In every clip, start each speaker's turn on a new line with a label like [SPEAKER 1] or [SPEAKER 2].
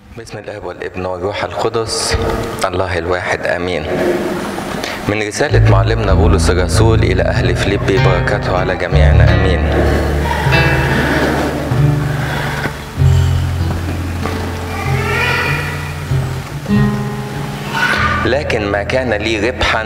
[SPEAKER 1] بسم الله والابن والروح القدس الله الواحد امين من رسالة معلمنا بولس الرسول إلى أهل فيليبي بركاته على جميعنا آمين لكن ما كان لي ربحا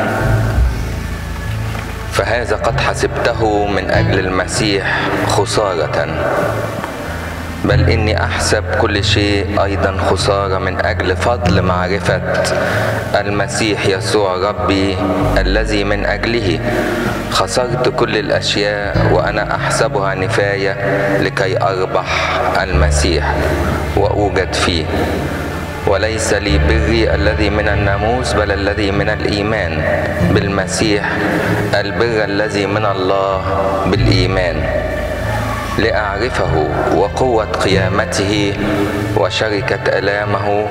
[SPEAKER 1] فهذا قد حسبته من أجل المسيح خسارة بل إني أحسب كل شيء أيضا خسارة من أجل فضل معرفة المسيح يسوع ربي الذي من أجله خسرت كل الأشياء وأنا أحسبها نفاية لكي أربح المسيح وأوجد فيه وليس لي بري الذي من الناموس بل الذي من الإيمان بالمسيح البر الذي من الله بالإيمان لأعرفه وقوة قيامته وشركة آلامه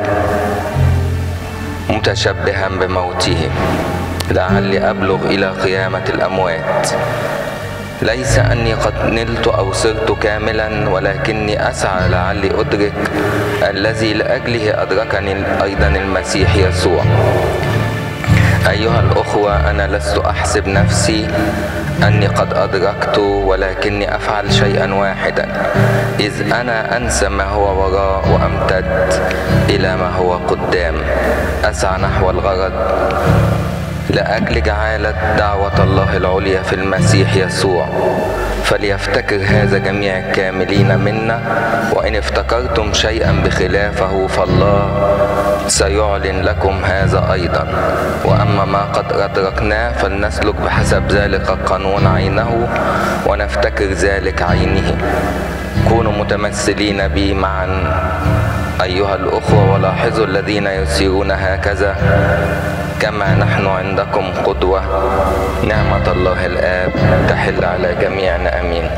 [SPEAKER 1] متشبها بموته لعلي أبلغ إلى قيامة الأموات ليس أني قد نلت أو صرت كاملا ولكني أسعى لعلي أدرك الذي لأجله أدركني أيضا المسيح يسوع أيها الأخوة أنا لست أحسب نفسي أني قد أدركت ولكني أفعل شيئا واحدا إذ أنا أنسى ما هو وراء وأمتد إلى ما هو قدام أسعى نحو الغرض لأجل جعالة دعوة الله العليا في المسيح يسوع فليفتكر هذا جميع الكاملين منا وإن افتكرتم شيئا بخلافه فالله سيعلن لكم هذا أيضا وأما ما قد أدركناه فلنسلك بحسب ذلك القانون عينه ونفتكر ذلك عينه كونوا متمثلين بي معا أيها الأخوة ولاحظوا الذين يسيرون هكذا كما نحن عندكم قدوة نعمة الله الآب تحل على جميعنا أمين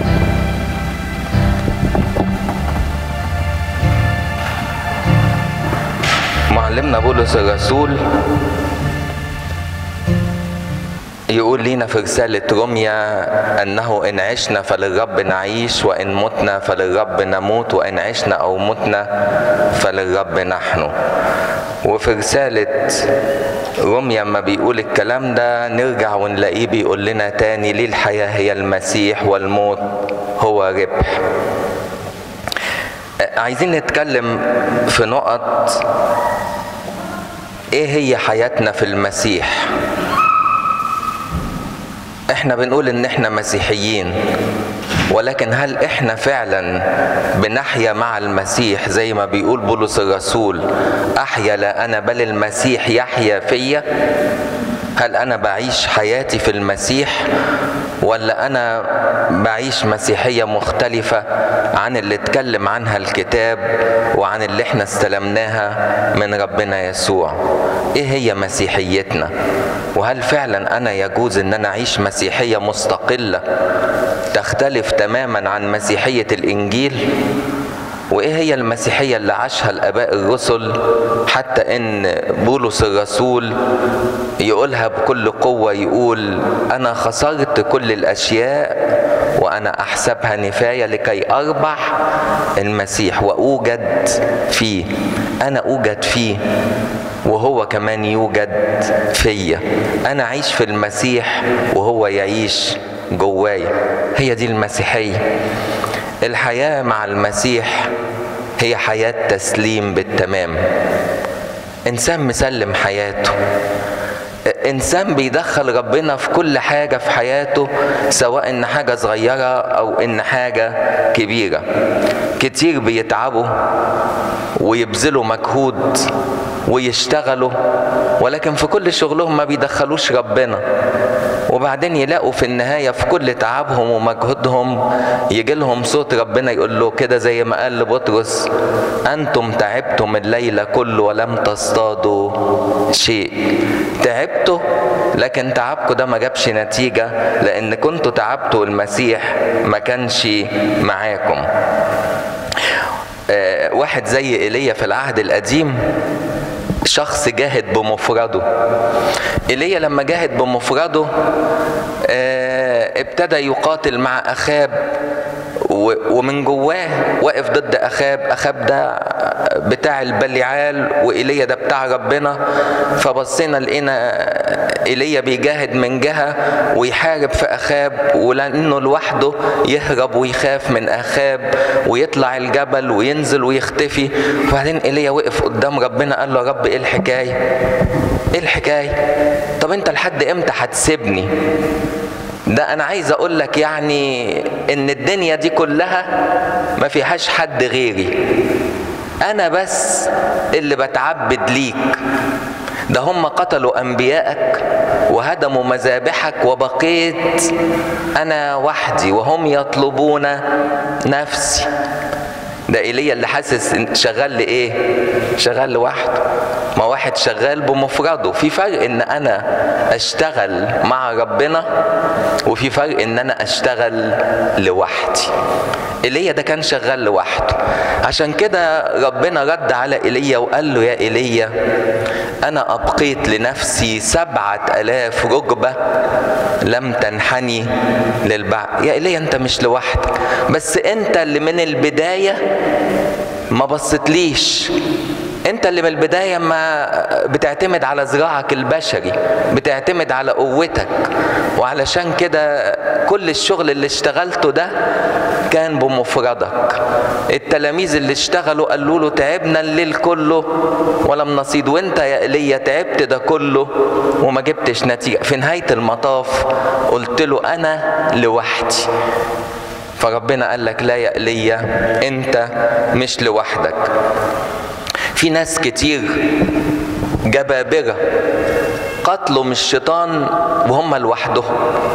[SPEAKER 1] معلمنا بولس الرسول يقول لنا في رسالة روميا أنه إن عشنا فللرب نعيش وإن متنا فللرب نموت وإن عشنا أو متنا فللرب نحن وفي رسالة روميا ما بيقول الكلام ده نرجع ونلاقيه بيقول لنا تاني ليه الحياة هي المسيح والموت هو ربح عايزين نتكلم في نقط ايه هي حياتنا في المسيح احنا بنقول ان احنا مسيحيين ولكن هل احنا فعلا بنحيا مع المسيح زي ما بيقول بولس الرسول احيا لا انا بل المسيح يحيا فيا هل انا بعيش حياتي في المسيح ولا انا بعيش مسيحيه مختلفه عن اللي اتكلم عنها الكتاب وعن اللي احنا استلمناها من ربنا يسوع ايه هي مسيحيتنا وهل فعلا انا يجوز ان انا اعيش مسيحيه مستقله تختلف تماما عن مسيحيه الانجيل وايه هي المسيحيه اللي عاشها الاباء الرسل حتى ان بولس الرسول يقولها بكل قوه يقول انا خسرت كل الاشياء وانا احسبها نفايه لكي اربح المسيح واوجد فيه انا اوجد فيه وهو كمان يوجد فيا انا اعيش في المسيح وهو يعيش جوايا هي دي المسيحيه الحياه مع المسيح هي حياه تسليم بالتمام انسان مسلم حياته انسان بيدخل ربنا في كل حاجه في حياته سواء ان حاجه صغيره او ان حاجه كبيره كتير بيتعبوا ويبذلوا مجهود ويشتغلوا ولكن في كل شغلهم ما بيدخلوش ربنا وبعدين يلاقوا في النهاية في كل تعبهم ومجهودهم يجي لهم صوت ربنا يقول له كده زي ما قال لبطرس أنتم تعبتم الليلة كله ولم تصطادوا شيء تعبتوا لكن تعبكم ده ما جابش نتيجة لأن كنتوا تعبتوا المسيح ما كانش معاكم آه واحد زي ايليا في العهد القديم شخص جاهد بمفرده ايليا لما جاهد بمفرده اه ابتدى يقاتل مع اخاب ومن جواه واقف ضد اخاب اخاب ده بتاع البليعال وايليا ده بتاع ربنا فبصينا لقينا ايليا بيجاهد من جهه ويحارب في اخاب ولانه لوحده يهرب ويخاف من اخاب ويطلع الجبل وينزل ويختفي وبعدين ايليا وقف قدام ربنا قال له يا رب ايه الحكايه ايه الحكايه طب انت لحد امتى هتسيبني ده انا عايز اقول لك يعني ان الدنيا دي كلها ما فيهاش حد غيري انا بس اللي بتعبد ليك ده هم قتلوا انبيائك وهدموا مذابحك وبقيت انا وحدي وهم يطلبون نفسي ده ايليا اللي حاسس شغال لايه شغال لوحده ما واحد شغال بمفرده في فرق ان انا اشتغل مع ربنا وفي فرق ان انا اشتغل لوحدي ايليا ده كان شغال لوحده عشان كده ربنا رد على ايليا وقال له يا ايليا انا ابقيت لنفسي سبعة الاف ركبة لم تنحني للبعض يا ايليا انت مش لوحدك بس انت اللي من البداية ما بصتليش انت اللي من البداية ما بتعتمد على ذراعك البشري بتعتمد على قوتك وعلشان كده كل الشغل اللي اشتغلته ده كان بمفردك التلاميذ اللي اشتغلوا قالوا له تعبنا الليل كله ولم نصيد وانت يا ايليا تعبت ده كله وما جبتش نتيجة في نهاية المطاف قلت له انا لوحدي فربنا قال لك لا يا ايليا انت مش لوحدك في ناس كتير جبابرة قتلوا من الشيطان وهم لوحدهم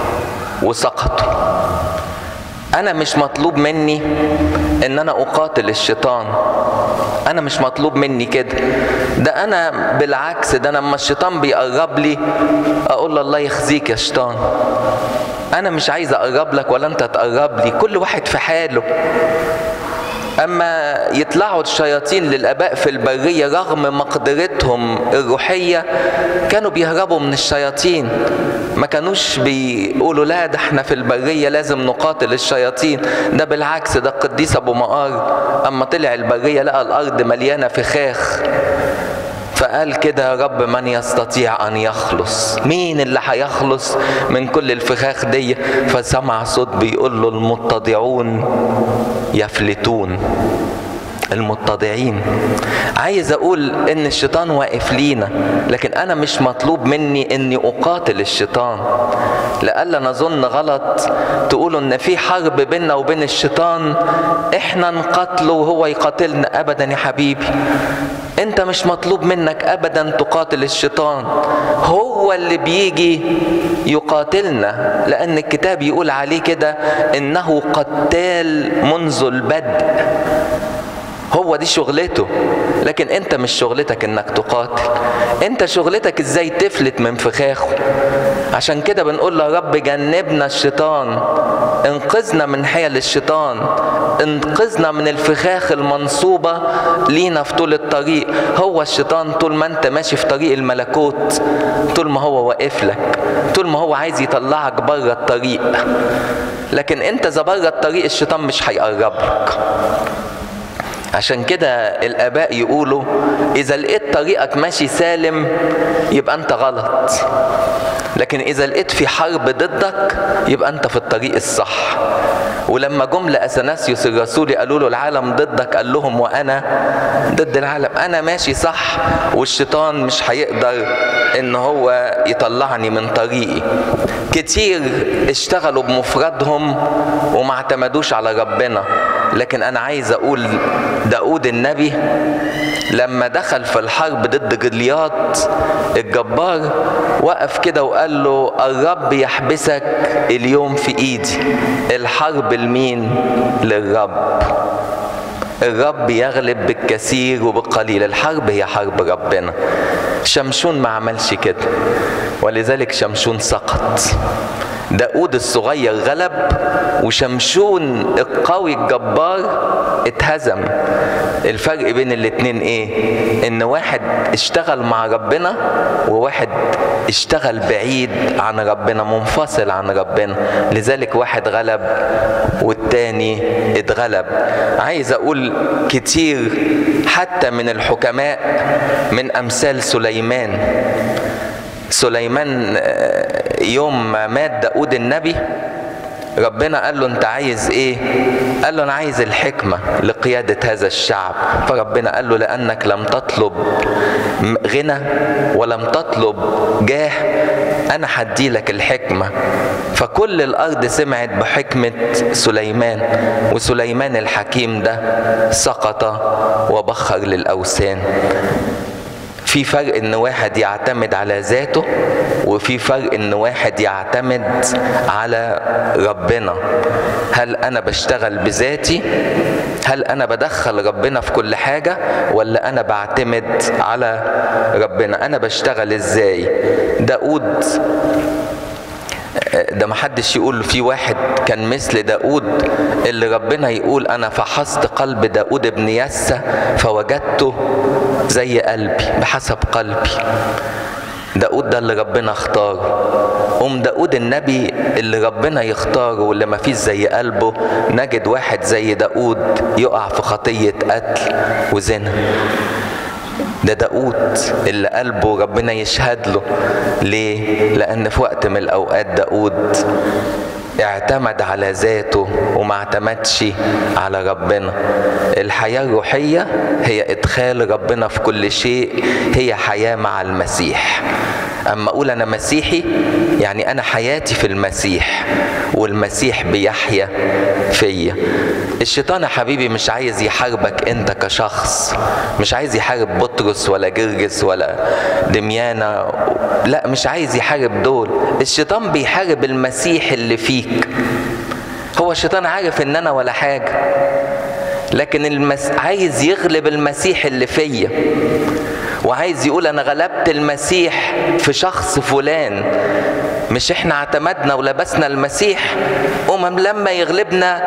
[SPEAKER 1] وسقطوا انا مش مطلوب مني ان انا اقاتل الشيطان انا مش مطلوب مني كده ده انا بالعكس ده انا لما الشيطان بيقرب لي اقول له الله يخزيك يا شيطان انا مش عايز اقرب لك ولا انت تقرب لي كل واحد في حاله اما يطلعوا الشياطين للاباء في البريه رغم مقدرتهم الروحيه كانوا بيهربوا من الشياطين ما كانوش بيقولوا لا ده احنا في البريه لازم نقاتل الشياطين ده بالعكس ده القديس ابو مقار اما طلع البريه لقى الارض مليانه فخاخ فقال كده يا رب من يستطيع ان يخلص مين اللي هيخلص من كل الفخاخ دي فسمع صوت بيقول له المتضعون يفلتون المتضعين عايز اقول ان الشيطان واقف لينا لكن انا مش مطلوب مني اني اقاتل الشيطان لألا نظن غلط تقولوا ان في حرب بيننا وبين الشيطان احنا نقاتله وهو يقاتلنا ابدا يا حبيبي انت مش مطلوب منك ابدا تقاتل الشيطان هو اللي بيجي يقاتلنا لان الكتاب يقول عليه كده انه قتال منذ البدء هو دي شغلته لكن انت مش شغلتك انك تقاتل انت شغلتك ازاي تفلت من فخاخه عشان كده بنقول له يا رب جنبنا الشيطان انقذنا من حيل الشيطان انقذنا من الفخاخ المنصوبة لينا في طول الطريق هو الشيطان طول ما انت ماشي في طريق الملكوت طول ما هو واقف لك طول ما هو عايز يطلعك بره الطريق لكن انت اذا بره الطريق الشيطان مش هيقرب لك عشان كده الاباء يقولوا اذا لقيت طريقك ماشي سالم يبقى انت غلط لكن اذا لقيت في حرب ضدك يبقى انت في الطريق الصح ولما جم لاثناسيوس الرسولي قالوا له العالم ضدك قال لهم وانا ضد العالم انا ماشي صح والشيطان مش هيقدر ان هو يطلعني من طريقي كتير اشتغلوا بمفردهم وما اعتمدوش على ربنا لكن انا عايز اقول داود النبي لما دخل في الحرب ضد جلياط الجبار وقف كده وقال له الرب يحبسك اليوم في ايدي الحرب لمين للرب الرب يغلب بالكثير وبالقليل الحرب هي حرب ربنا شمشون ما عملش كده ولذلك شمشون سقط داود الصغير غلب وشمشون القوي الجبار اتهزم الفرق بين الاتنين ايه ان واحد اشتغل مع ربنا وواحد اشتغل بعيد عن ربنا منفصل عن ربنا لذلك واحد غلب والتاني اتغلب عايز اقول كتير حتى من الحكماء من امثال سليمان سليمان يوم ما مات داود النبي ربنا قال له انت عايز ايه قال له انا عايز الحكمة لقيادة هذا الشعب فربنا قال له لانك لم تطلب غنى ولم تطلب جاه انا هدي لك الحكمة فكل الارض سمعت بحكمة سليمان وسليمان الحكيم ده سقط وبخر للاوثان في فرق ان واحد يعتمد على ذاته وفي فرق ان واحد يعتمد على ربنا هل انا بشتغل بذاتي هل انا بدخل ربنا في كل حاجة ولا انا بعتمد على ربنا انا بشتغل ازاي داود ده محدش يقول في واحد كان مثل داود اللي ربنا يقول انا فحصت قلب داود ابن يسى فوجدته زي قلبي بحسب قلبي داود ده اللي ربنا اختاره أم داود النبي اللي ربنا يختاره واللي ما فيش زي قلبه نجد واحد زي داود يقع في خطية قتل وزنا ده داود اللي قلبه ربنا يشهد له ليه لان في وقت من الاوقات داود اعتمد على ذاته وما اعتمدش على ربنا الحياة الروحية هي ادخال ربنا في كل شيء هي حياة مع المسيح اما اقول انا مسيحي يعني انا حياتي في المسيح والمسيح بيحيا فيا الشيطان يا حبيبي مش عايز يحاربك انت كشخص مش عايز يحارب بطرس ولا جرجس ولا دميانة لا مش عايز يحارب دول الشيطان بيحارب المسيح اللي فيك هو الشيطان عارف ان انا ولا حاجة لكن المس... عايز يغلب المسيح اللي فيا وعايز يقول انا غلبت المسيح في شخص فلان مش احنا اعتمدنا ولبسنا المسيح امم لما يغلبنا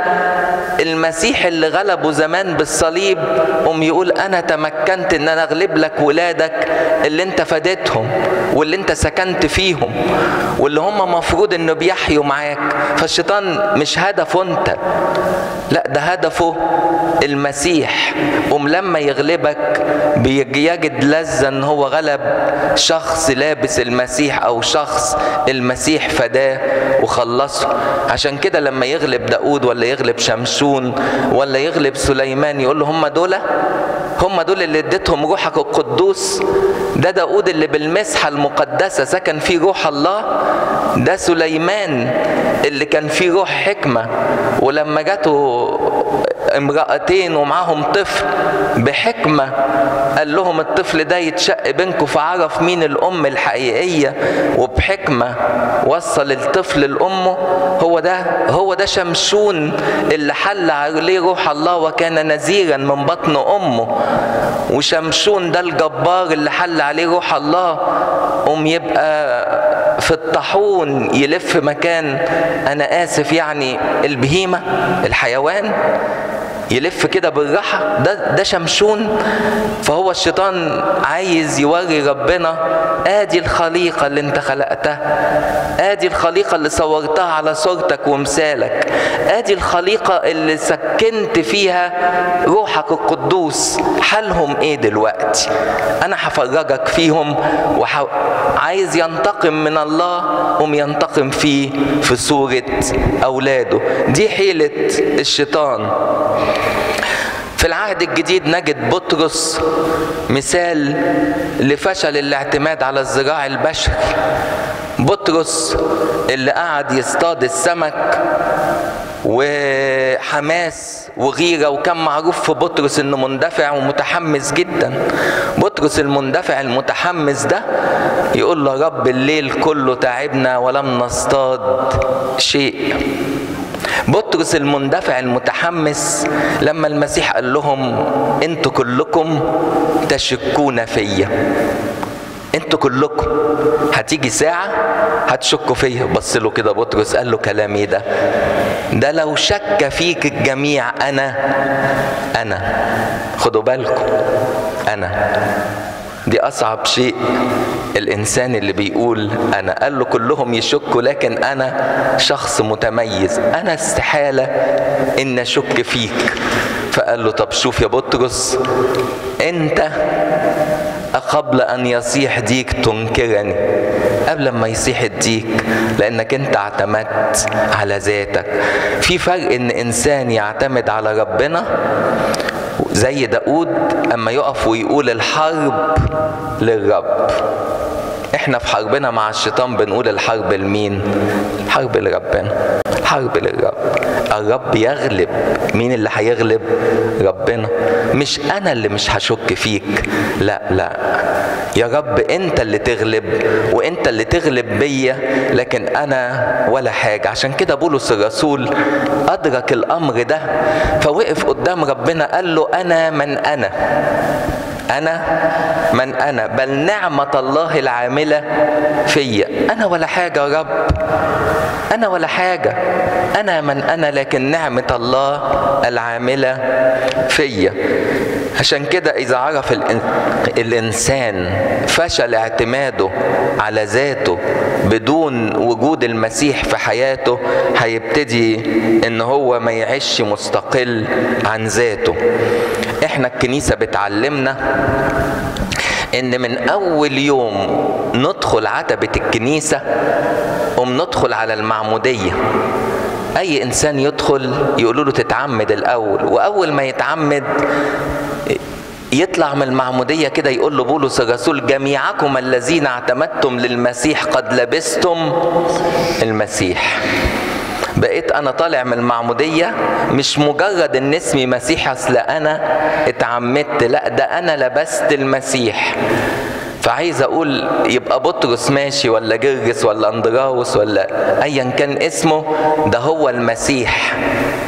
[SPEAKER 1] المسيح اللي غلبه زمان بالصليب قوم يقول انا تمكنت ان انا اغلب لك ولادك اللي انت فديتهم واللي انت سكنت فيهم واللي هم مفروض انه بيحيوا معاك فالشيطان مش هدفه انت لا ده هدفه المسيح قوم لما يغلبك بيجد لذة ان هو غلب شخص لابس المسيح او شخص المسيح فداه وخلصه عشان كده لما يغلب داود ولا يغلب شمشون ولا يغلب سليمان يقول له هم دول هم دول اللي اديتهم روحك القدوس ده داود اللي بالمسحة المقدسة سكن فيه روح الله ده سليمان اللي كان فيه روح حكمة ولما جاته امرأتين ومعاهم طفل بحكمة قال لهم الطفل ده يتشق بينكم فعرف مين الأم الحقيقية وبحكمة وصل الطفل لأمه هو ده هو ده شمشون اللي حل عليه روح الله وكان نذيرا من بطن أمه وشمشون ده الجبار اللي حل عليه روح الله قوم يبقى في الطاحون يلف مكان انا اسف يعني البهيمه الحيوان يلف كده بالراحة ده ده شمشون فهو الشيطان عايز يوري ربنا ادي الخليقة اللي انت خلقتها ادي الخليقة اللي صورتها على صورتك ومثالك ادي الخليقة اللي سكنت فيها روحك القدوس حالهم ايه دلوقتي انا هفرجك فيهم وعايز ينتقم من الله قوم ينتقم فيه في صورة اولاده دي حيلة الشيطان في العهد الجديد نجد بطرس مثال لفشل الاعتماد على الزراع البشري بطرس اللي قعد يصطاد السمك وحماس وغيرة وكان معروف في بطرس انه مندفع ومتحمس جدا بطرس المندفع المتحمس ده يقول له رب الليل كله تعبنا ولم نصطاد شيء بطرس المندفع المتحمس لما المسيح قال لهم انتوا كلكم تشكون فيا انتوا كلكم هتيجي ساعة هتشكوا فيا بص له كده بطرس قال له كلامي ده ده لو شك فيك الجميع انا انا خدوا بالكم انا دي اصعب شيء الانسان اللي بيقول انا قال له كلهم يشكوا لكن انا شخص متميز انا استحاله ان اشك فيك فقال له طب شوف يا بطرس انت قبل ان يصيح ديك تنكرني قبل ما يصيح الديك لانك انت اعتمدت على ذاتك في فرق ان انسان يعتمد على ربنا زي داود اما يقف ويقول الحرب للرب احنا في حربنا مع الشيطان بنقول الحرب لمين الحرب لربنا الحرب للرب الرب يغلب مين اللي هيغلب ربنا مش انا اللي مش هشك فيك لا لا يا رب انت اللي تغلب وانت اللي تغلب بيا لكن انا ولا حاجه عشان كده بولس الرسول ادرك الامر ده فوقف قدام ربنا قال له انا من انا انا من انا بل نعمه الله العامله فيا انا ولا حاجه يا رب انا ولا حاجه انا من انا لكن نعمه الله العامله فيا عشان كده اذا عرف الانسان فشل اعتماده على ذاته بدون وجود المسيح في حياته هيبتدي ان هو ما يعيش مستقل عن ذاته احنا الكنيسه بتعلمنا ان من اول يوم ندخل عتبه الكنيسه قوم ندخل على المعموديه اي انسان يدخل يقولوا له تتعمد الاول واول ما يتعمد يطلع من المعمودية كده يقول له بولس الرسول جميعكم الذين اعتمدتم للمسيح قد لبستم المسيح بقيت انا طالع من المعمودية مش مجرد ان اسمي مسيح اصل انا اتعمدت لا ده انا لبست المسيح فعايز اقول يبقى بطرس ماشي ولا جرجس ولا اندراوس ولا ايا كان اسمه ده هو المسيح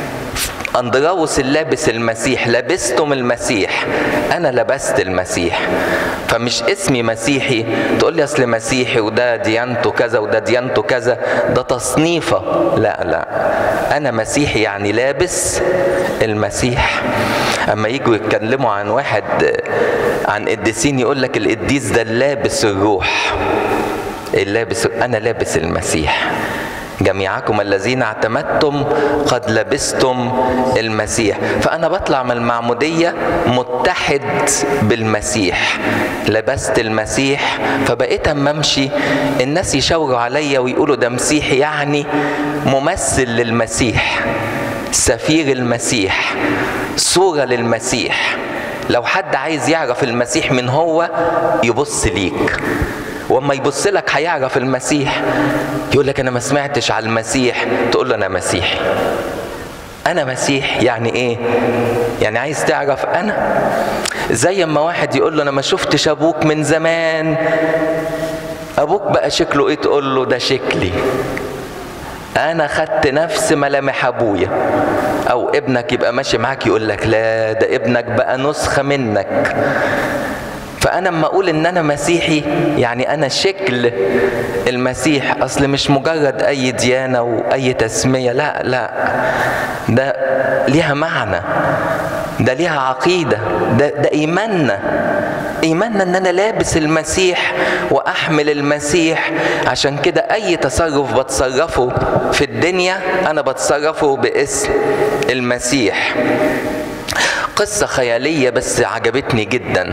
[SPEAKER 1] اندراوس اللابس المسيح لبستم المسيح انا لبست المسيح فمش اسمي مسيحي تقول لي اصل مسيحي وده ديانته كذا وده ديانته كذا ده تصنيفه لا لا انا مسيحي يعني لابس المسيح اما يجوا يتكلموا عن واحد عن قديسين يقول لك القديس ده اللابس الروح اللابس انا لابس المسيح جميعكم الذين اعتمدتم قد لبستم المسيح فانا بطلع من المعموديه متحد بالمسيح لبست المسيح فبقيت اما امشي الناس يشاوروا عليا ويقولوا ده مسيحي يعني ممثل للمسيح سفير المسيح صوره للمسيح لو حد عايز يعرف المسيح من هو يبص ليك واما يبص لك هيعرف المسيح يقول لك انا ما سمعتش على المسيح تقول له انا مسيحي انا مسيح يعني ايه يعني عايز تعرف انا زي ما واحد يقول له انا ما شفتش ابوك من زمان ابوك بقى شكله ايه تقول له ده شكلي انا خدت نفس ملامح ابويا او ابنك يبقى ماشي معاك يقول لك لا ده ابنك بقى نسخه منك فانا اما اقول ان انا مسيحي يعني انا شكل المسيح اصل مش مجرد اي ديانه واي تسميه لا لا ده ليها معنى ده ليها عقيده ده ده ايماننا ايماننا ان انا لابس المسيح واحمل المسيح عشان كده اي تصرف بتصرفه في الدنيا انا بتصرفه باسم المسيح قصة خيالية بس عجبتني جدا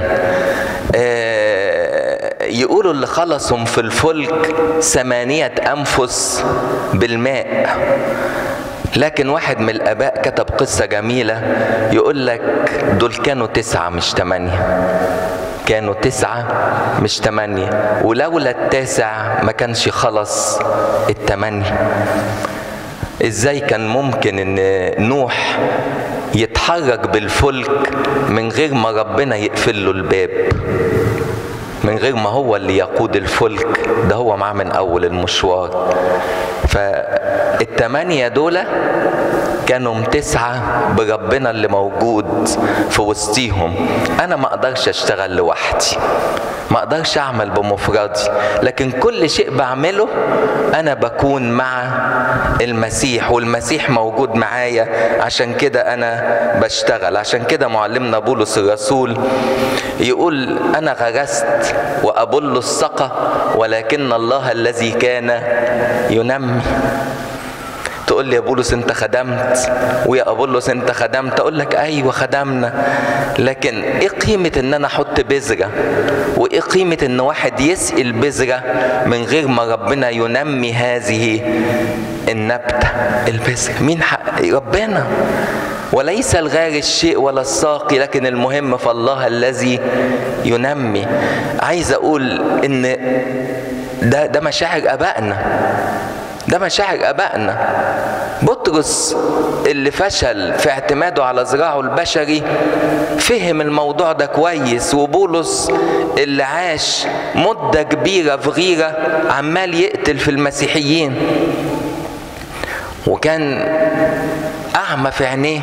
[SPEAKER 1] يقولوا اللي خلصهم في الفلك ثمانية أنفس بالماء لكن واحد من الآباء كتب قصة جميلة يقول لك دول كانوا تسعة مش تمانية كانوا تسعة مش تمانية ولولا التاسع ما كانش خلص التمانية ازاي كان ممكن ان نوح يتحرك بالفلك من غير ما ربنا يقفل له الباب من غير ما هو اللي يقود الفلك ده هو معاه من اول المشوار فالتمانية دول كانوا تسعة بربنا اللي موجود في وسطيهم انا ما اقدرش اشتغل لوحدي ما اقدرش اعمل بمفردي لكن كل شيء بعمله انا بكون مع المسيح والمسيح موجود معايا عشان كده انا بشتغل عشان كده معلمنا بولس الرسول يقول انا غرست وابل السقى ولكن الله الذي كان ينمي تقول لي يا بولس انت خدمت ويا ابولس انت خدمت اقول لك ايوه خدمنا لكن ايه قيمه ان انا احط بذره وايه قيمه ان واحد يسقي البذره من غير ما ربنا ينمي هذه النبته البذره مين حق ربنا وليس الغار الشيء ولا الساقي لكن المهم فالله الذي ينمي عايز اقول ان ده ده مشاعر ابائنا ده مشاعر ابائنا بطرس اللي فشل في اعتماده على ذراعه البشري فهم الموضوع ده كويس وبولس اللي عاش مده كبيره في غيره عمال يقتل في المسيحيين وكان اعمى في عينيه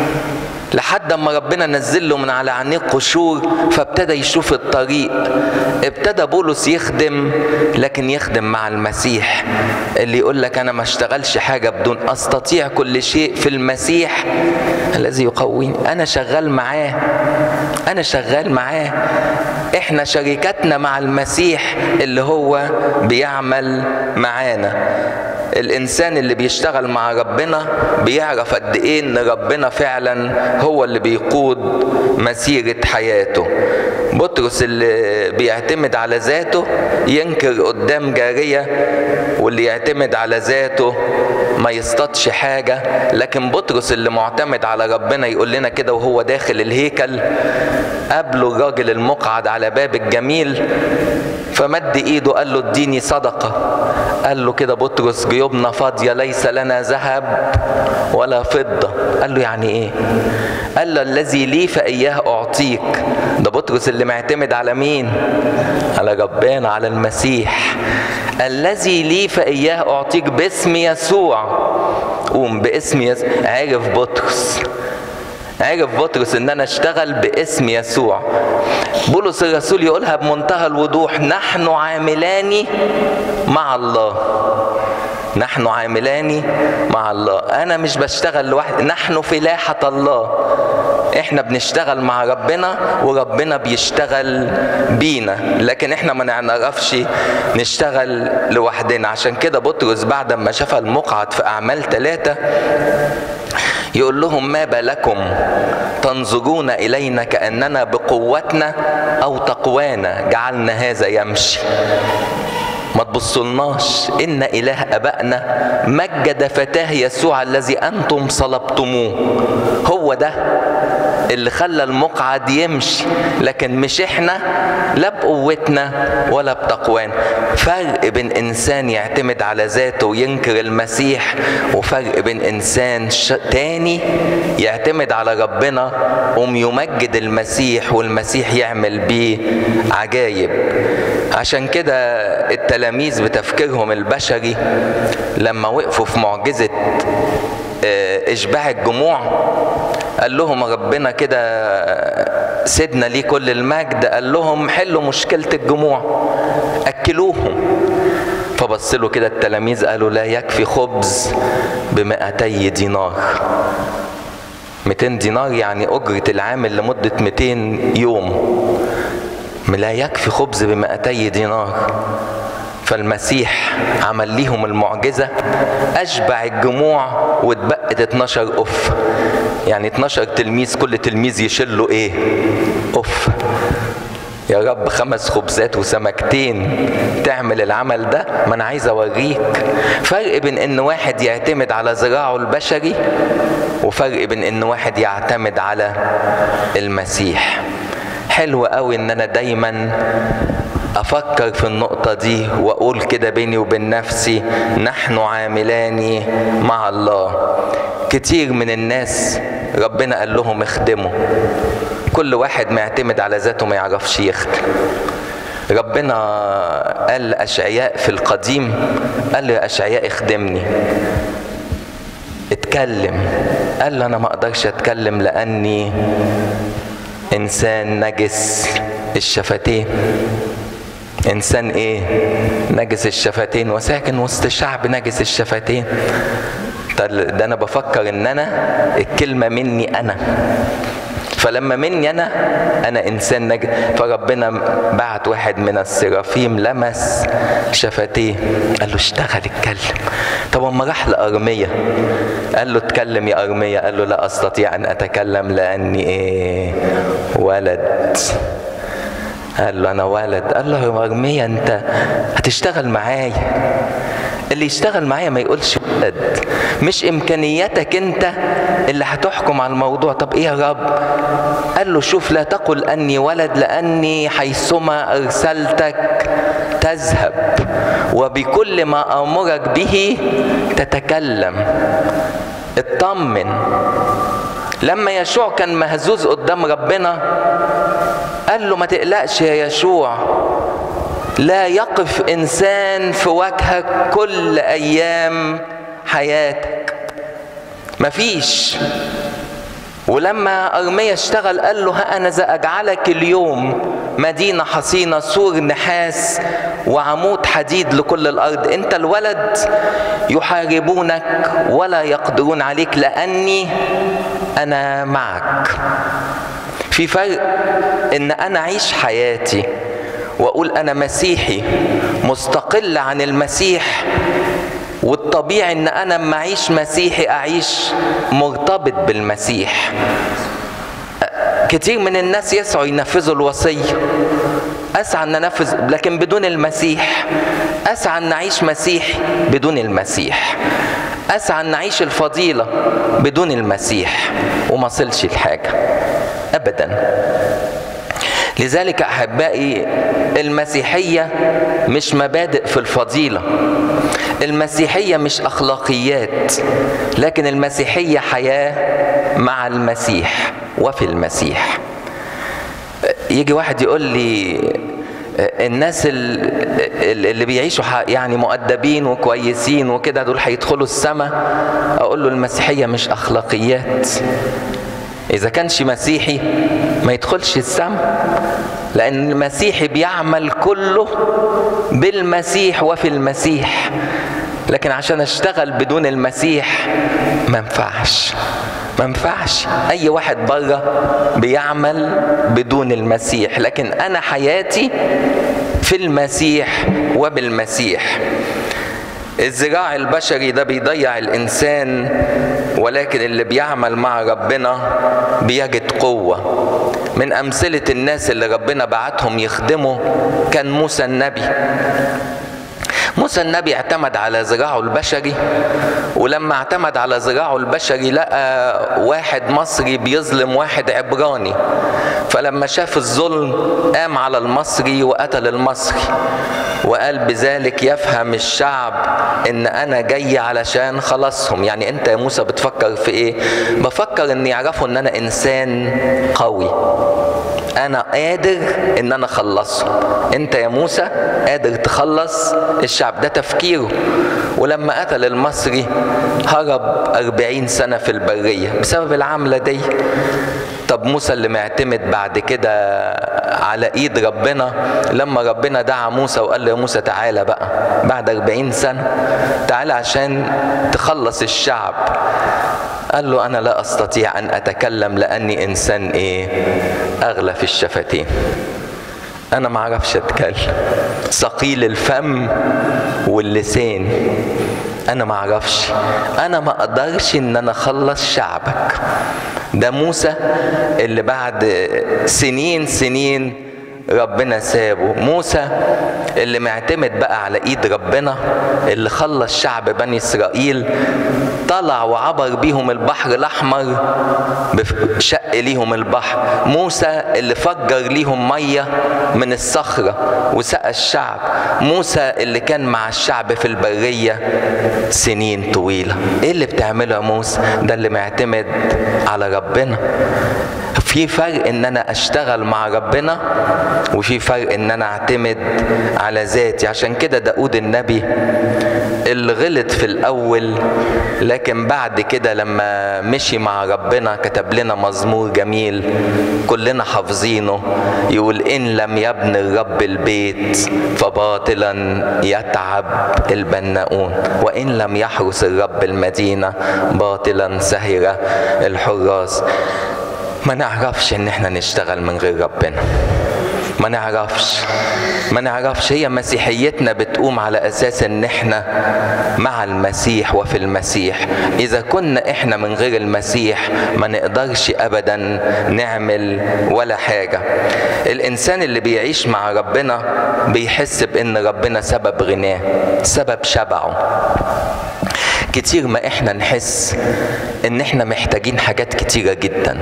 [SPEAKER 1] لحد ما ربنا نزل له من على عينيه قشور فابتدى يشوف الطريق ابتدى بولس يخدم لكن يخدم مع المسيح اللي يقول لك انا ما اشتغلش حاجه بدون استطيع كل شيء في المسيح الذي يقويني انا شغال معاه انا شغال معاه احنا شركتنا مع المسيح اللي هو بيعمل معانا الانسان اللي بيشتغل مع ربنا بيعرف قد ايه ان ربنا فعلا هو اللي بيقود مسيره حياته بطرس اللي بيعتمد على ذاته ينكر قدام جاريه واللي يعتمد على ذاته ما يصطادش حاجة لكن بطرس اللي معتمد على ربنا يقول لنا كده وهو داخل الهيكل قابله الراجل المقعد على باب الجميل فمد ايده قال له اديني صدقة قال له كده بطرس جيوبنا فاضية ليس لنا ذهب ولا فضة قال له يعني ايه قال له الذي لي فإياه أعطيك ده بطرس اللي معتمد على مين على ربنا على المسيح الذي لي فإياه أعطيك باسم يسوع قوم باسم يسوع عرف بطرس عرف بطرس ان انا اشتغل باسم يسوع بولس الرسول يقولها بمنتهى الوضوح نحن عاملان مع الله نحن عاملان مع الله انا مش بشتغل لوحدي نحن فلاحة الله احنا بنشتغل مع ربنا وربنا بيشتغل بينا لكن احنا ما نعرفش نشتغل لوحدنا عشان كده بطرس بعد ما شاف المقعد في اعمال ثلاثة يقول لهم ما بالكم تنظرون الينا كاننا بقوتنا او تقوانا جعلنا هذا يمشي ما تبصلناش ان اله ابائنا مجد فتاه يسوع الذي انتم صلبتموه هو ده اللي خلى المقعد يمشي لكن مش احنا لا بقوتنا ولا بتقوانا فرق بين انسان يعتمد على ذاته وينكر المسيح وفرق بين انسان ش... تاني يعتمد على ربنا قوم يمجد المسيح والمسيح يعمل بيه عجايب عشان كده التلاميذ بتفكيرهم البشري لما وقفوا في معجزة إشباع الجموع قال لهم ربنا كده سيدنا ليه كل المجد قال لهم حلوا مشكلة الجموع أكلوهم فبص له كده التلاميذ قالوا لا يكفي خبز بمئتي دينار 200 دينار يعني أجرة العامل لمدة 200 يوم لا يكفي خبز بمئتي دينار فالمسيح عمل ليهم المعجزة أشبع الجموع واتبقت 12 أف يعني 12 تلميذ كل تلميذ يشيل له إيه؟ أف يا رب خمس خبزات وسمكتين تعمل العمل ده ما انا عايز اوريك فرق بين ان واحد يعتمد على ذراعه البشري وفرق بين ان واحد يعتمد على المسيح حلو قوي ان انا دايما افكر في النقطة دي واقول كده بيني وبين نفسي نحن عاملان مع الله كتير من الناس ربنا قال لهم اخدموا كل واحد معتمد على ذاته ما يعرفش يخدم ربنا قال لأشعياء في القديم قال له يا أشعياء اخدمني اتكلم قال له انا ما اقدرش اتكلم لاني انسان نجس الشفتين انسان ايه نجس الشفتين وساكن وسط شعب نجس الشفتين ده انا بفكر ان انا الكلمه مني انا فلما مني انا انا انسان نجس فربنا بعت واحد من السرافيم لمس شفتيه قال له اشتغل اتكلم طب اما راح لارميه قال له اتكلم يا ارميه قال له لا استطيع ان اتكلم لاني ايه ولد قال له انا ولد قال له يا ارميه انت هتشتغل معايا اللي يشتغل معايا ما يقولش ولد مش امكانياتك انت اللي هتحكم على الموضوع طب ايه يا رب قال له شوف لا تقل اني ولد لاني حيثما ارسلتك تذهب وبكل ما امرك به تتكلم اطمن لما يشوع كان مهزوز قدام ربنا قال له ما تقلقش يا يشوع لا يقف انسان في وجهك كل ايام حياتك مفيش ولما ارميا اشتغل قال له ها انا اجعلك اليوم مدينه حصينه سور نحاس وعمود حديد لكل الارض انت الولد يحاربونك ولا يقدرون عليك لاني انا معك في فرق ان انا اعيش حياتي واقول انا مسيحي مستقل عن المسيح والطبيعي ان انا لما اعيش مسيحي اعيش مرتبط بالمسيح كتير من الناس يسعوا ينفذوا الوصيه اسعى ان انفذ لكن بدون المسيح اسعى ان اعيش مسيحي بدون المسيح اسعى ان اعيش الفضيله بدون المسيح وما صلش لحاجه ابدا لذلك احبائي المسيحيه مش مبادئ في الفضيله المسيحيه مش اخلاقيات لكن المسيحيه حياه مع المسيح وفي المسيح يجي واحد يقول لي الناس اللي بيعيشوا يعني مؤدبين وكويسين وكده دول هيدخلوا السماء اقول له المسيحيه مش اخلاقيات اذا كانش مسيحي ما يدخلش السماء لان المسيحي بيعمل كله بالمسيح وفي المسيح لكن عشان اشتغل بدون المسيح ما ينفعش ما ينفعش اي واحد بره بيعمل بدون المسيح لكن انا حياتي في المسيح وبالمسيح الزراع البشري ده بيضيع الانسان ولكن اللي بيعمل مع ربنا بيجد قوه من امثله الناس اللي ربنا بعتهم يخدموا كان موسى النبي موسى النبي اعتمد على زراعه البشري ولما اعتمد على زراعه البشري لقى واحد مصري بيظلم واحد عبراني فلما شاف الظلم قام على المصري وقتل المصري وقال بذلك يفهم الشعب ان انا جاي علشان خلصهم يعني انت يا موسى بتفكر في ايه بفكر ان يعرفوا ان انا انسان قوي انا قادر ان انا اخلصهم انت يا موسى قادر تخلص الشعب ده تفكيره ولما قتل المصري هرب أربعين سنة في البرية بسبب العملة دي طب موسى اللي معتمد بعد كده على ايد ربنا لما ربنا دعا موسى وقال له يا موسى تعالى بقى بعد أربعين سنة تعالى عشان تخلص الشعب قال له انا لا استطيع ان اتكلم لاني انسان ايه اغلى في الشفتين انا ما اعرفش اتكلم ثقيل الفم واللسان انا ما اعرفش انا ما اقدرش ان انا اخلص شعبك ده موسى اللي بعد سنين سنين ربنا سابه موسى اللي معتمد بقى على ايد ربنا اللي خلص شعب بني اسرائيل طلع وعبر بيهم البحر الاحمر شق ليهم البحر موسى اللي فجر ليهم ميه من الصخره وسقى الشعب موسى اللي كان مع الشعب في البريه سنين طويله ايه اللي بتعمله يا موسى ده اللي معتمد على ربنا في فرق ان انا اشتغل مع ربنا وفي فرق ان انا اعتمد على ذاتي عشان كده داود النبي اللي غلط في الاول لكن بعد كده لما مشي مع ربنا كتب لنا مزمور جميل كلنا حافظينه يقول ان لم يبني الرب البيت فباطلا يتعب البناؤون وان لم يحرس الرب المدينه باطلا سهر الحراس ما نعرفش ان احنا نشتغل من غير ربنا ما نعرفش ما نعرفش هي مسيحيتنا بتقوم على اساس ان احنا مع المسيح وفي المسيح اذا كنا احنا من غير المسيح ما نقدرش ابدا نعمل ولا حاجه الانسان اللي بيعيش مع ربنا بيحس بان ربنا سبب غناه سبب شبعه كتير ما احنا نحس ان احنا محتاجين حاجات كتيره جدا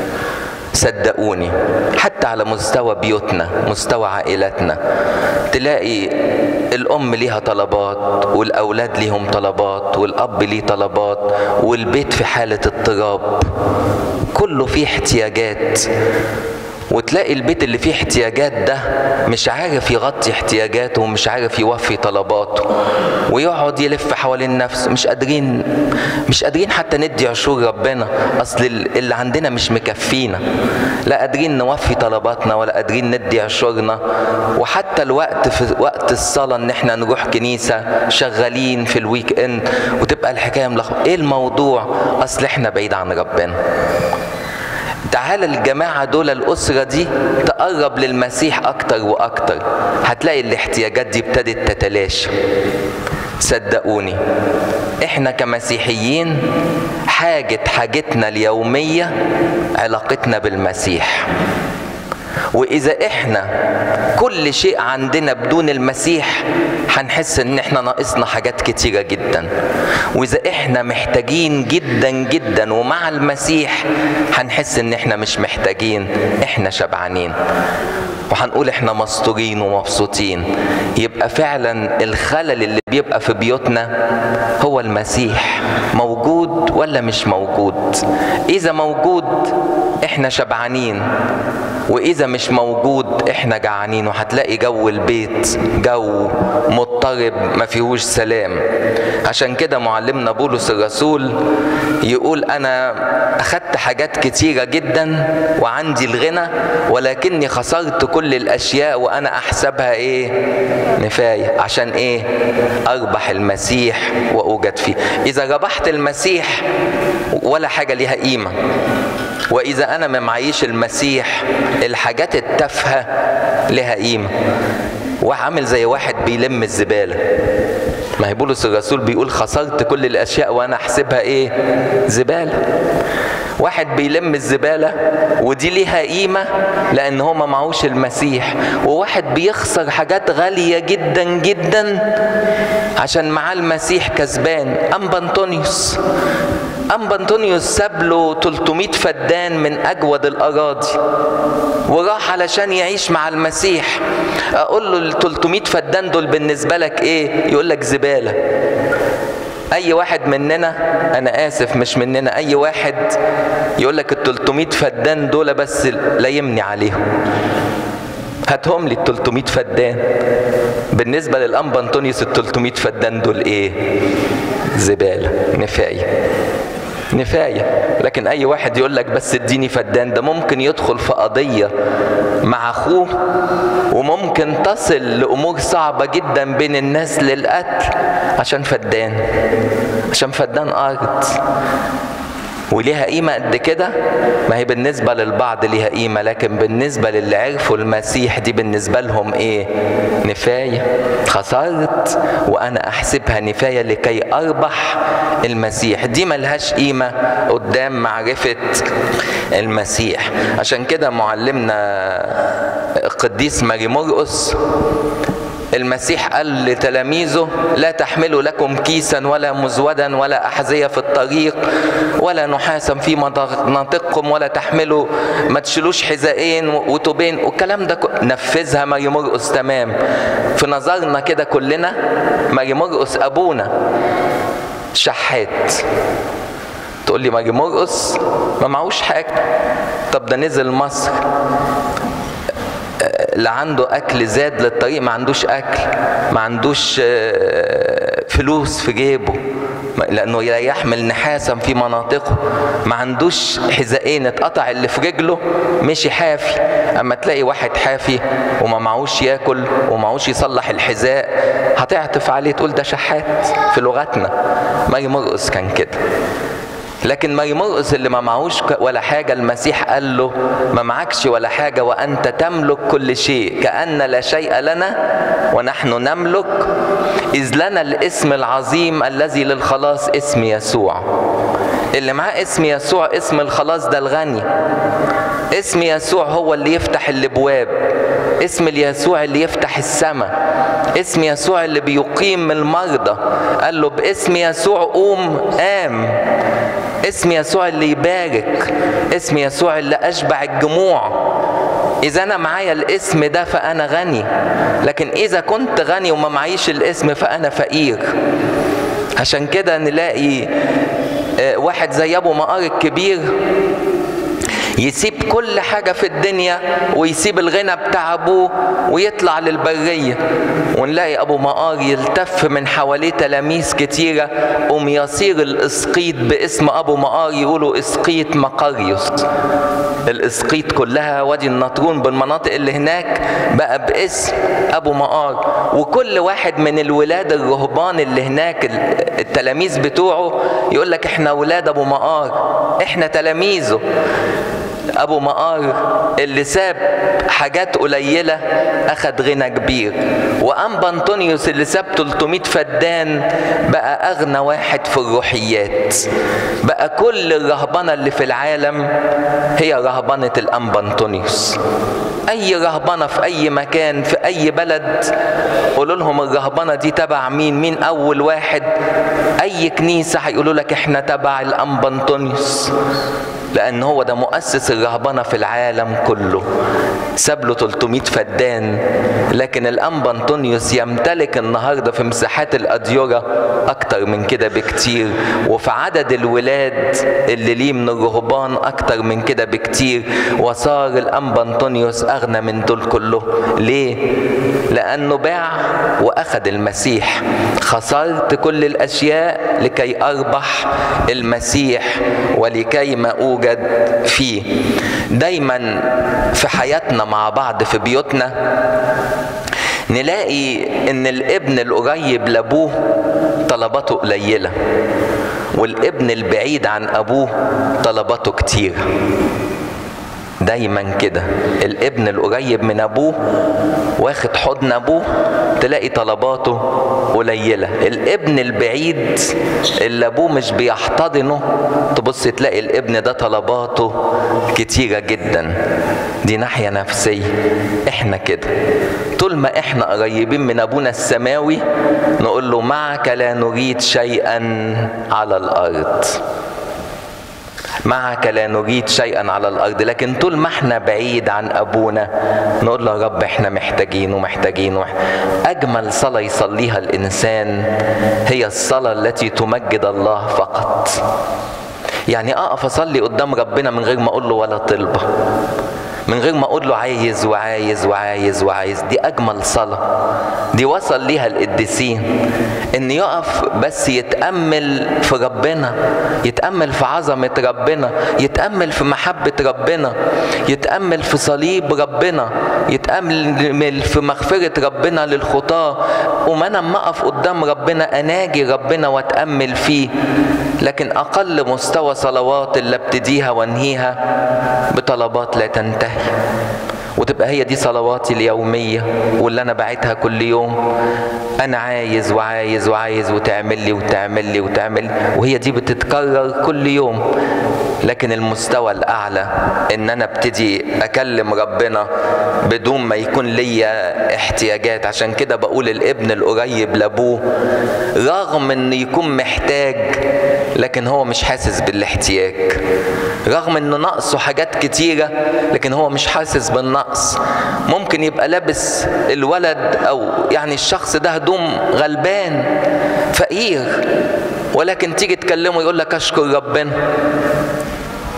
[SPEAKER 1] صدقوني حتى على مستوى بيوتنا مستوى عائلاتنا تلاقي الام ليها طلبات والاولاد ليهم طلبات والاب ليه طلبات والبيت في حاله اضطراب كله فيه احتياجات وتلاقي البيت اللي فيه احتياجات ده مش عارف يغطي احتياجاته ومش عارف يوفي طلباته ويقعد يلف حوالين نفسه مش قادرين مش قادرين حتى ندي عشور ربنا اصل اللي عندنا مش مكفينا لا قادرين نوفي طلباتنا ولا قادرين ندي عشورنا وحتى الوقت في وقت الصلاه ان احنا نروح كنيسه شغالين في الويك اند وتبقى الحكايه ملخبطه ايه الموضوع اصل احنا بعيد عن ربنا تعالى الجماعة دول الأسرة دي تقرب للمسيح أكتر وأكتر هتلاقي الاحتياجات دي ابتدت تتلاشى صدقوني احنا كمسيحيين حاجة حاجتنا اليومية علاقتنا بالمسيح واذا احنا كل شيء عندنا بدون المسيح هنحس ان احنا ناقصنا حاجات كتيرة جدا واذا احنا محتاجين جدا جدا ومع المسيح هنحس ان احنا مش محتاجين احنا شبعانين وهنقول احنا مستورين ومبسوطين يبقى فعلا الخلل اللي بيبقى في بيوتنا هو المسيح موجود ولا مش موجود اذا موجود احنا شبعانين واذا مش موجود احنا جعانين وهتلاقي جو البيت جو مضطرب ما فيهوش سلام عشان كده معلمنا بولس الرسول يقول انا اخدت حاجات كتيره جدا وعندي الغنى ولكني خسرت كل الاشياء وانا احسبها ايه نفايه عشان ايه اربح المسيح واوجد فيه اذا ربحت المسيح ولا حاجه ليها قيمه واذا انا ما معيش المسيح الحاجات التافهه لها قيمه وعامل زي واحد بيلم الزباله ما هي بولس الرسول بيقول خسرت كل الاشياء وانا احسبها ايه زباله واحد بيلم الزبالة ودي ليها قيمة لأن هو ما معهوش المسيح وواحد بيخسر حاجات غالية جدا جدا عشان معاه المسيح كسبان أنبا أنطونيوس أنبا أنطونيوس ساب له 300 فدان من أجود الأراضي وراح علشان يعيش مع المسيح أقول له ال 300 فدان دول بالنسبة لك إيه؟ يقول لك زبالة اي واحد مننا انا اسف مش مننا اي واحد يقول لك ال 300 فدان دول بس لا يمني عليهم هاتهم لي ال 300 فدان بالنسبه للانبا انطونيوس ال 300 فدان دول ايه زباله نفايه نفاية لكن أي واحد يقول لك بس اديني فدان ده ممكن يدخل في قضية مع أخوه وممكن تصل لأمور صعبة جدا بين الناس للقتل عشان فدان عشان فدان أرض وليها قيمة قد كده ما هي بالنسبة للبعض ليها قيمة لكن بالنسبة للي عرفوا المسيح دي بالنسبة لهم ايه نفاية خسرت وانا احسبها نفاية لكي اربح المسيح دي ملهاش قيمة قدام معرفة المسيح عشان كده معلمنا القديس ماري مرقس المسيح قال لتلاميذه لا تحملوا لكم كيسا ولا مزودا ولا أحذية في الطريق ولا نحاسا في مناطقكم ولا تحملوا ما تشيلوش حذائين وتوبين والكلام ده نفذها ماري مرقس تمام في نظرنا كده كلنا ماري مرقس أبونا شحات تقول لي ماري مرقس ما معهوش حاجة طب ده نزل مصر لا عنده اكل زاد للطريق ما عندوش اكل ما عندوش فلوس في جيبه لانه لا يحمل نحاسا في مناطقه ما عندوش حذائين اتقطع اللي في رجله مشي حافي اما تلاقي واحد حافي وما معهوش ياكل ومعهوش يصلح الحذاء هتعطف عليه تقول ده شحات في لغتنا ماري مرقس كان كده لكن ماري مرقس اللي ما معهوش ولا حاجة المسيح قال له ما معكش ولا حاجة وأنت تملك كل شيء كأن لا شيء لنا ونحن نملك إذ لنا الاسم العظيم الذي للخلاص اسم يسوع اللي معاه اسم يسوع اسم الخلاص ده الغني اسم يسوع هو اللي يفتح الابواب اسم يسوع اللي يفتح السماء اسم يسوع اللي بيقيم المرضى قال له باسم يسوع قوم قام اسم يسوع اللي يبارك اسم يسوع اللي اشبع الجموع اذا انا معايا الاسم ده فانا غني لكن اذا كنت غني وما معيش الاسم فانا فقير عشان كده نلاقي واحد زي ابو مقار الكبير يسيب كل حاجة في الدنيا ويسيب الغنى بتاع أبوه ويطلع للبرية ونلاقي أبو مقار يلتف من حواليه تلاميذ كتيرة قوم يصير الإسقيط باسم أبو مقار يقولوا إسقيط مقاريوس الإسقيط كلها وادي النطرون بالمناطق اللي هناك بقى باسم أبو مقار وكل واحد من الولاد الرهبان اللي هناك التلاميذ بتوعه يقول لك احنا ولاد أبو مقار احنا تلاميذه ابو مقار اللي ساب حاجات قليله اخد غنى كبير وانبا انطونيوس اللي ساب 300 فدان بقى اغنى واحد في الروحيات بقى كل الرهبنه اللي في العالم هي رهبنه الانبا انطونيوس اي رهبنه في اي مكان في اي بلد قولوا لهم الرهبنه دي تبع مين مين اول واحد اي كنيسه هيقولوا لك احنا تبع الانبا انطونيوس لان هو ده مؤسس الرهبنه في العالم كله ساب له 300 فدان لكن الانبا انطونيوس يمتلك النهارده في مساحات الاديره اكتر من كده بكتير وفي عدد الولاد اللي ليه من الرهبان اكتر من كده بكتير وصار الانبا انطونيوس اغنى من دول كله ليه لانه باع واخد المسيح خسرت كل الاشياء لكي اربح المسيح ولكي ما اوجد فيه دايما في حياتنا مع بعض في بيوتنا نلاقي ان الابن القريب لابوه طلباته قليله والابن البعيد عن ابوه طلباته كتير دايما كده الابن القريب من ابوه واخد حضن ابوه تلاقي طلباته قليله الابن البعيد اللي ابوه مش بيحتضنه تبص تلاقي الابن ده طلباته كتيره جدا دي ناحيه نفسيه احنا كده طول ما احنا قريبين من ابونا السماوي نقول له معك لا نريد شيئا على الارض معك لا نريد شيئا على الارض لكن طول ما احنا بعيد عن ابونا نقول له يا رب احنا محتاجين ومحتاجين ومح... اجمل صلاه يصليها الانسان هي الصلاه التي تمجد الله فقط يعني اقف اصلي قدام ربنا من غير ما اقول له ولا طلبه من غير ما اقول له عايز وعايز وعايز وعايز دي اجمل صلاه دي وصل ليها القديسين ان يقف بس يتامل في ربنا يتامل في عظمه ربنا يتامل في محبه ربنا يتامل في صليب ربنا يتامل في مغفره ربنا للخطاه وما انا اما اقف قدام ربنا اناجي ربنا واتامل فيه لكن اقل مستوى صلوات اللي ابتديها وانهيها بطلبات لا تنتهي وتبقى هي دي صلواتي اليومية واللي أنا بعتها كل يوم أنا عايز وعايز وعايز وتعمل لي وتعمل لي وتعمل لي وهي دي بتتكرر كل يوم لكن المستوى الأعلى إن أنا ابتدي أكلم ربنا بدون ما يكون ليا احتياجات عشان كده بقول الابن القريب لأبوه رغم إنه يكون محتاج لكن هو مش حاسس بالاحتياج رغم انه ناقصه حاجات كتيره لكن هو مش حاسس بالنقص ممكن يبقى لابس الولد او يعني الشخص ده هدوم غلبان فقير ولكن تيجي تكلمه يقول لك اشكر ربنا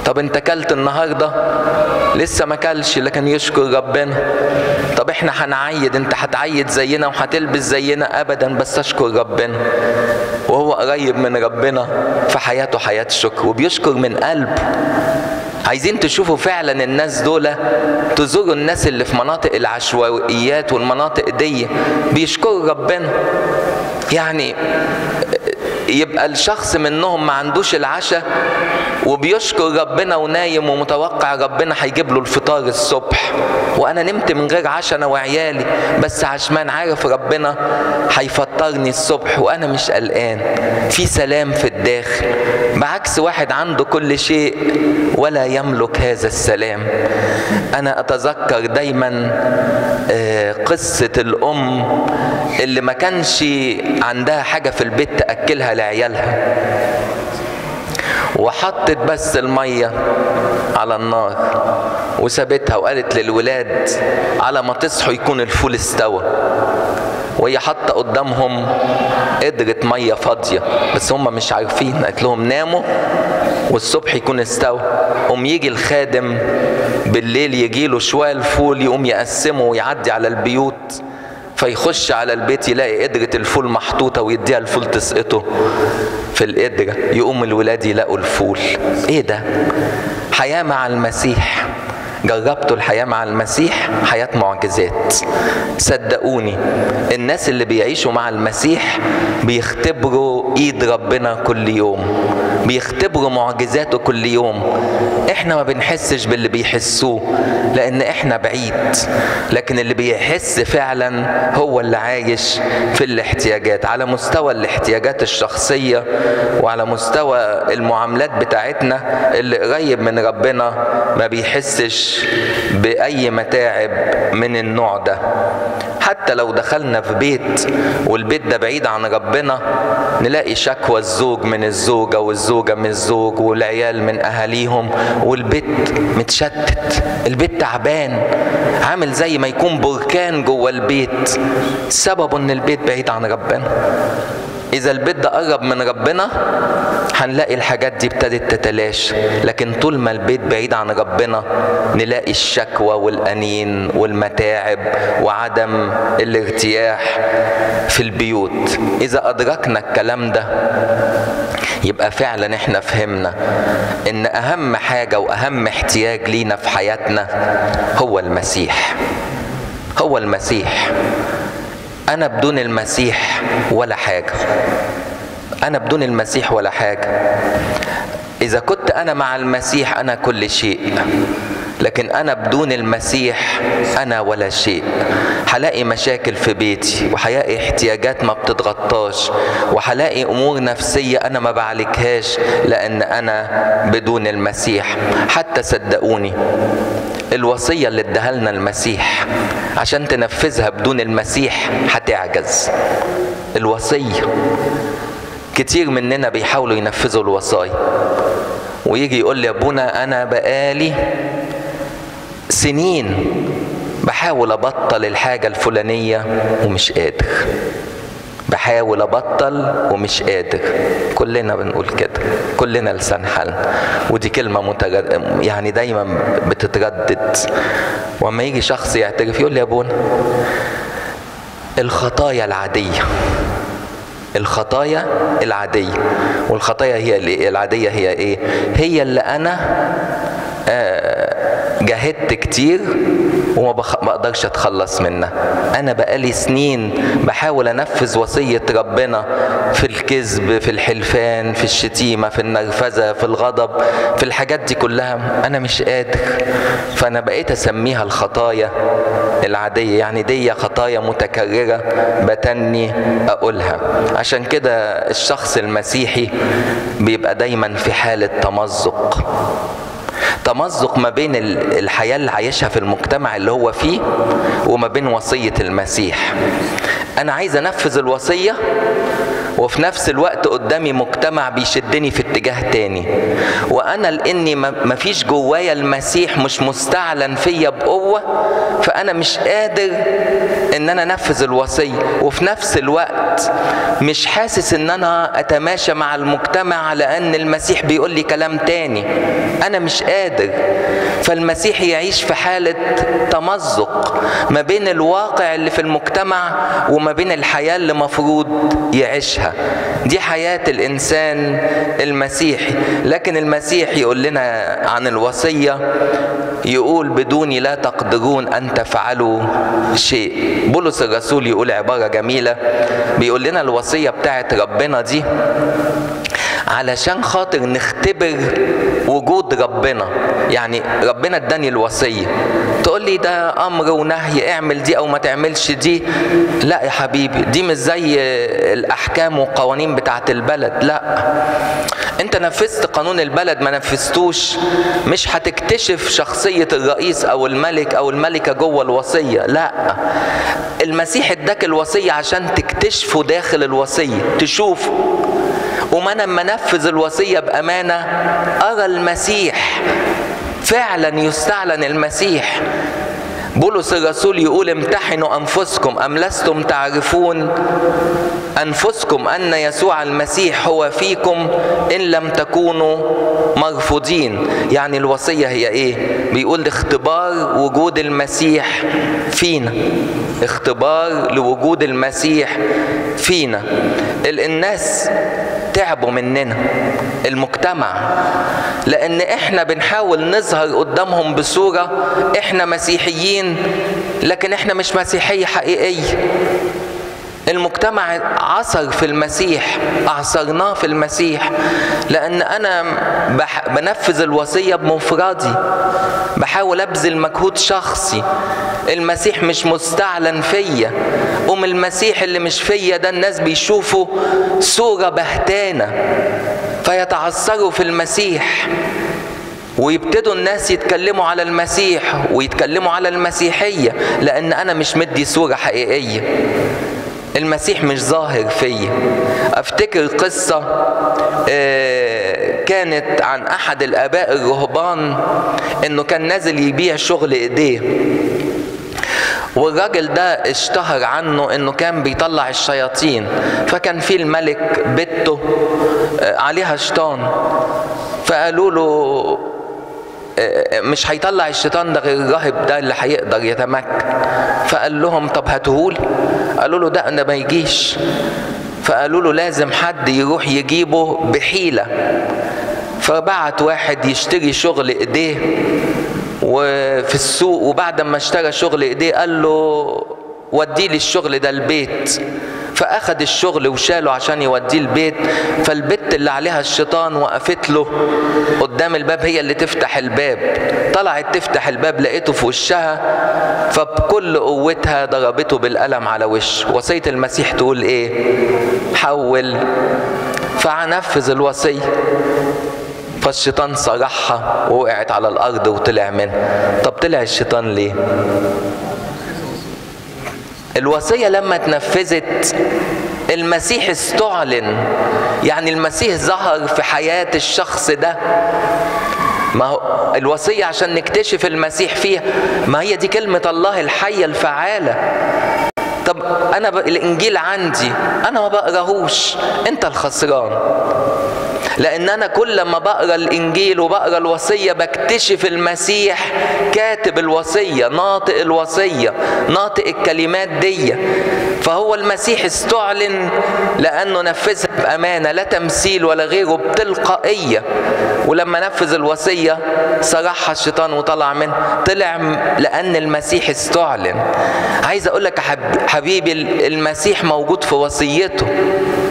[SPEAKER 1] طب انت كلت النهارده لسه ما كلش لكن يشكر ربنا طب احنا هنعيد انت هتعيد زينا وهتلبس زينا ابدا بس اشكر ربنا وهو قريب من ربنا في حياته حياه شكر وبيشكر من قلب عايزين تشوفوا فعلا الناس دول تزوروا الناس اللي في مناطق العشوائيات والمناطق دي بيشكروا ربنا يعني يبقى الشخص منهم ما عندوش العشاء وبيشكر ربنا ونايم ومتوقع ربنا هيجيب له الفطار الصبح وانا نمت من غير عشاء انا وعيالي بس عشمان عارف ربنا هيفطرني الصبح وانا مش قلقان في سلام في الداخل بعكس واحد عنده كل شيء ولا يملك هذا السلام انا اتذكر دايما قصه الام اللي ما كانش عندها حاجه في البيت تاكلها لعيالها وحطت بس الميه على النار وسابتها وقالت للولاد على ما تصحوا يكون الفول استوى وهي حاطه قدامهم قدرة مية فاضية بس هم مش عارفين قالت لهم ناموا والصبح يكون استوى قوم يجي الخادم بالليل يجي له شوية الفول يقوم يقسمه ويعدي على البيوت فيخش على البيت يلاقي قدرة الفول محطوطة ويديها الفول تسقطه في القدرة يقوم الولاد يلاقوا الفول ايه ده حياة مع المسيح جربتوا الحياة مع المسيح حياة معجزات صدقوني الناس اللي بيعيشوا مع المسيح بيختبروا ايد ربنا كل يوم بيختبروا معجزاته كل يوم احنا ما بنحسش باللي بيحسوه لان احنا بعيد لكن اللي بيحس فعلا هو اللي عايش في الاحتياجات على مستوى الاحتياجات الشخصية وعلى مستوى المعاملات بتاعتنا اللي قريب من ربنا ما بيحسش بأي متاعب من النوع ده حتى لو دخلنا في بيت والبيت ده بعيد عن ربنا نلاقي شكوى الزوج من الزوجة والزوجة من الزوج والعيال من أهاليهم والبيت متشتت البيت تعبان عامل زي ما يكون بركان جوه البيت سببه ان البيت بعيد عن ربنا إذا البيت ده قرب من ربنا هنلاقي الحاجات دي ابتدت تتلاشى لكن طول ما البيت بعيد عن ربنا نلاقي الشكوى والأنين والمتاعب وعدم الارتياح في البيوت إذا أدركنا الكلام ده يبقى فعلا احنا فهمنا ان اهم حاجه واهم احتياج لينا في حياتنا هو المسيح هو المسيح انا بدون المسيح ولا حاجه انا بدون المسيح ولا حاجه اذا كنت انا مع المسيح انا كل شيء لكن انا بدون المسيح انا ولا شيء هلاقي مشاكل في بيتي وهلاقي احتياجات ما بتتغطاش وهلاقي امور نفسيه انا ما بعالجهاش لان انا بدون المسيح حتى صدقوني الوصيه اللي اداها لنا المسيح عشان تنفذها بدون المسيح هتعجز الوصيه كتير مننا بيحاولوا ينفذوا الوصايا ويجي يقول لي يا ابونا انا بقالي سنين بحاول ابطل الحاجه الفلانيه ومش قادر بحاول ابطل ومش قادر كلنا بنقول كده كلنا لسان حال ودي كلمه متجد... يعني دايما بتتردد وما يجي شخص يعترف يقول لي يا ابونا الخطايا العاديه الخطايا العاديه والخطايا هي العاديه هي ايه هي اللي انا آه جاهدت كتير وما بقدرش اتخلص منها انا بقالي سنين بحاول انفذ وصية ربنا في الكذب في الحلفان في الشتيمة في النرفزة في الغضب في الحاجات دي كلها انا مش قادر فانا بقيت اسميها الخطايا العادية يعني دي خطايا متكررة بتني اقولها عشان كده الشخص المسيحي بيبقى دايما في حالة تمزق تمزق ما بين الحياة اللي عايشها في المجتمع اللي هو فيه وما بين وصية المسيح أنا عايز أنفذ الوصية وفي نفس الوقت قدامي مجتمع بيشدني في اتجاه تاني وانا لاني مفيش جوايا المسيح مش مستعلن فيا بقوه فانا مش قادر ان انا انفذ الوصيه وفي نفس الوقت مش حاسس ان انا اتماشى مع المجتمع لان المسيح بيقول لي كلام تاني انا مش قادر فالمسيح يعيش في حاله تمزق ما بين الواقع اللي في المجتمع وما بين الحياه اللي مفروض يعيشها دي حياه الانسان المسيحي لكن المسيح يقول لنا عن الوصيه يقول بدوني لا تقدرون ان تفعلوا شيء بولس الرسول يقول عباره جميله بيقول لنا الوصيه بتاعت ربنا دي علشان خاطر نختبر وجود ربنا يعني ربنا اداني الوصيه تقول لي ده امر ونهي اعمل دي او ما تعملش دي لا يا حبيبي دي مش زي الاحكام والقوانين بتاعت البلد لا انت نفذت قانون البلد ما نفذتوش مش هتكتشف شخصيه الرئيس او الملك او الملكه جوه الوصيه لا المسيح اداك الوصيه عشان تكتشفه داخل الوصيه تشوفه وما انا لما انفذ الوصيه بامانه ارى المسيح فعلا يستعلن المسيح بولس الرسول يقول امتحنوا انفسكم ام لستم تعرفون انفسكم ان يسوع المسيح هو فيكم ان لم تكونوا مرفوضين يعني الوصيه هي ايه بيقول اختبار وجود المسيح فينا اختبار لوجود المسيح فينا الناس تعبوا مننا المجتمع لان احنا بنحاول نظهر قدامهم بصوره احنا مسيحيين لكن احنا مش مسيحيه حقيقيه المجتمع عصر في المسيح اعصرناه في المسيح لان انا بح بنفذ الوصيه بمفردي بحاول ابذل مجهود شخصي المسيح مش مستعلن فيا ام المسيح اللي مش فيا ده الناس بيشوفوا صوره بهتانه فيتعثروا في المسيح ويبتدوا الناس يتكلموا على المسيح ويتكلموا على المسيحيه لان انا مش مدي صوره حقيقيه المسيح مش ظاهر فيا افتكر قصه كانت عن احد الاباء الرهبان انه كان نازل يبيع شغل ايديه والراجل ده اشتهر عنه انه كان بيطلع الشياطين فكان في الملك بنته عليها شيطان فقالوا له مش هيطلع الشيطان ده غير الراهب ده اللي هيقدر يتمكن فقال لهم طب هاتهولي قالوا له ده انا ما يجيش فقالوا له لازم حد يروح يجيبه بحيله فبعت واحد يشتري شغل ايديه وفي السوق وبعد ما اشترى شغل ايديه قال له ودي لي الشغل ده البيت فاخد الشغل وشاله عشان يوديه البيت فالبت اللي عليها الشيطان وقفت له قدام الباب هي اللي تفتح الباب طلعت تفتح الباب لقيته في وشها فبكل قوتها ضربته بالقلم على وشه وصيه المسيح تقول ايه حول فنفذ الوصيه فالشيطان صرحها ووقعت على الارض وطلع منها طب طلع الشيطان ليه الوصيه لما اتنفذت المسيح استعلن يعني المسيح ظهر في حياه الشخص ده ما هو الوصيه عشان نكتشف المسيح فيها ما هي دي كلمه الله الحيه الفعاله طب انا ب... الانجيل عندي انا ما بقراهوش انت الخسران لان انا كل ما بقرا الانجيل وبقرا الوصيه بكتشف المسيح كاتب الوصيه ناطق الوصيه ناطق الكلمات دي فهو المسيح استعلن لانه نفذها بامانه لا تمثيل ولا غيره بتلقائيه ولما نفذ الوصيه صرحها الشيطان وطلع منه طلع لان المسيح استعلن عايز اقول لك حبيبي المسيح موجود في وصيته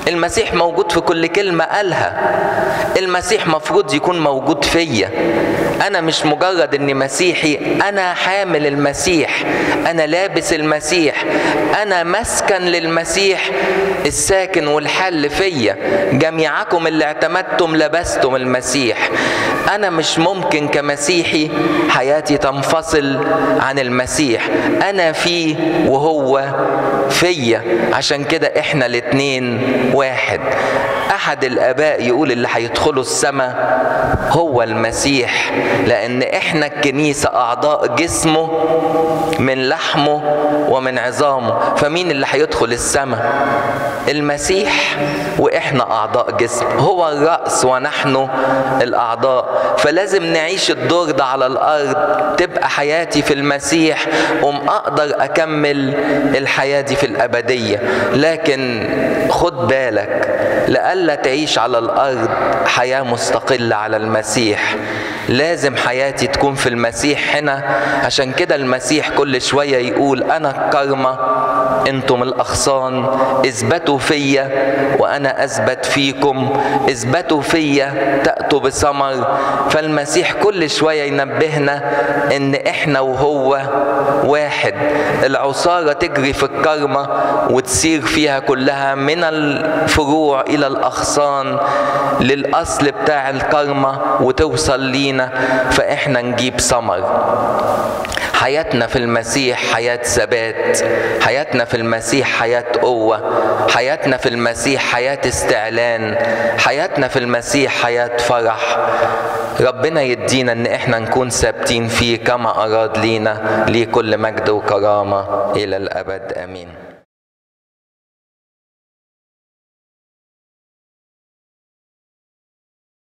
[SPEAKER 1] المسيح موجود في كل كلمة قالها المسيح مفروض يكون موجود فيا أنا مش مجرد إني مسيحي أنا حامل المسيح أنا لابس المسيح أنا مسكن للمسيح الساكن والحل فيا جميعكم اللي اعتمدتم لبستم المسيح أنا مش ممكن كمسيحي حياتي تنفصل عن المسيح أنا فيه وهو فيا عشان كده إحنا الاتنين واحد أحد الآباء يقول اللي هيدخلوا السماء هو المسيح لأن إحنا الكنيسة أعضاء جسمه من لحمه ومن عظامه فمين اللي هيدخل السماء المسيح وإحنا أعضاء جسم هو الرأس ونحن الأعضاء فلازم نعيش الدور ده على الأرض تبقى حياتي في المسيح أم أقدر أكمل الحياة دي في الأبدية لكن خد بالك لألا تعيش على الأرض حياة مستقلة على المسيح لازم حياتي تكون في المسيح هنا عشان كده المسيح كل شوية يقول أنا الكرمة انتم الأغصان اثبتوا فيا وأنا أثبت فيكم اثبتوا فيا تأتوا بثمر فالمسيح كل شوية ينبهنا إن إحنا وهو واحد العصارة تجري في الكرمة وتسير فيها كلها من الفروع إلى الأغصان للأصل بتاع الكرمة وتوصل لينا فإحنا نجيب ثمر حياتنا في المسيح حياة ثبات حياتنا في المسيح حياة قوة حياتنا في المسيح حياة استعلان حياتنا في المسيح حياة فرح ربنا يدينا ان احنا نكون ثابتين فيه كما اراد لينا ليه كل مجد وكرامة الى الابد امين